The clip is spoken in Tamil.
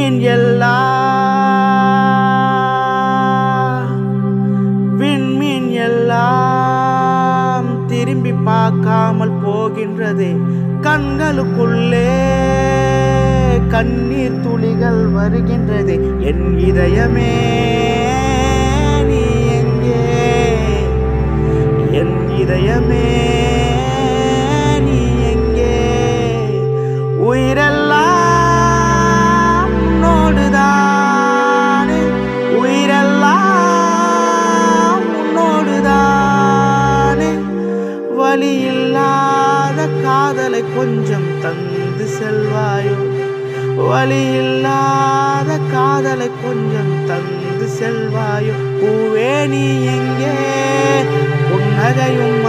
விண்மீன் எல்லாம் விண்மீன் எல்லாம் திரும்பி பார்க்காமல் போகின்றதே கண்களுக்குள்ளே கண்ணீர் துளிகள் வருகின்றதே என் இதயமே நீ எங்கே என் இதயமே நீ எங்கே உயிரெல்லாம் உன்னோடுதானே உயிரெல்லாம் உன்னோடுதானே வழி இல்லாத காதலை கொஞ்சம் தந்து செல்வாயோ வழி இல்லாத காதலை கொஞ்சம் தந்து செல்வாயோ பூவே நீ எங்கே புன்னகையும்